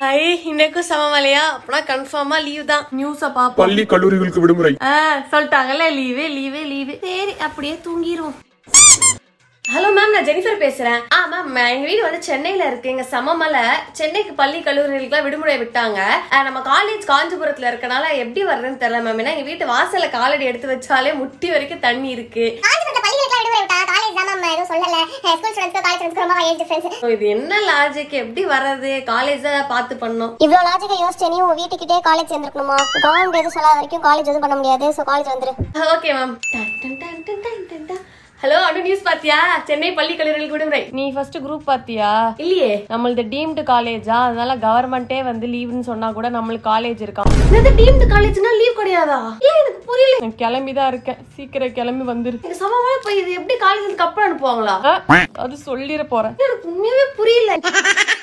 ஐ இன்னைக்கும் சமமலையா அப்பனா கன்ஃபார்மா லீவ் தான் நியூஸ பாப்போம் பள்ளி கல்லூரிகளுக்கு விடுமுறை ஆ சொல்லிட்டாங்கல்ல லீவு லீவு லீவு சரி அப்படியே தூங்கிடுவோம் ஹலோ மேம் நான் ஜெனிஃபர் பேசுறேன் ஆ மேம் எங்க வீடு வந்து சென்னையில இருக்கு எங்க சமமலை சென்னைக்கு பள்ளி கல்லூரிகளுக்குலாம் விடுமுறை விட்டாங்க ஆ, நம்ம காலேஜ் காஞ்சிபுரத்துல இருக்கனால எப்படி வர்றதுன்னு தெரியல மேம் ஏன்னா எங்க வீட்டு வாசல்ல காலடி எடுத்து வச்சாலே முட்டி வரைக்கும் தண்ணி இருக்கு காஞ்சிபுரத்துல பள்ளிகளுக்குலாம் விடுமுறை விட்டா காலேஜ் தான் மேம் எதுவும் சொல்லல ஸ்கூல் ஸ்டூடெண்ட்ஸ்க்கு காலேஜ் ஸ்டூடெண்ட்ஸ்க்கு ரொம்ப ஏஜ் டிஃபரன்ஸ் So, இது என்ன லாஜிக் எப்படி வர்றது காலேஜ் தான் பார்த்து பண்ணோம் இவ்வளவு லாஜிக்கா யோசிச்சு நீ உன் வீட்டுக்கிட்டே காலேஜ் சேர்ந்துருக்கணுமா கவர்மெண்ட் எதுவும் சொல்லாத வரைக்கும் காலேஜ் எதுவும் பண்ண முடியாது ஸோ காலேஜ் வந்துரு okay ma'am hello Anu news பாத்தியா சென்னை பள்ளி கல்லூரிகளுக்கு விடுமுறை நீ ஃபர்ஸ்ட் குரூப் பாத்தியா இல்லையே நம்மளது டீம்டு காலேஜா அதனால கவர்மெண்டே வந்து லீவ்னு சொன்னா கூட நம்மளுக்கு காலேஜ் இருக்கான் இது டீம்டு காலேஜ்னா லீவ் கிடையாதா இல்ல எனக்கு புரியல நான் கிளம்பி தான் இருக்கேன் சீக்கிரம் கிளம்பி வந்துரு இந்த சமமா போய் இது எப்படி காலேஜுக்கு அப்புறம் அனுப்புவாங்களா அது சொல்லிட போறேன் எனக்கு உண்மையாவே புரியல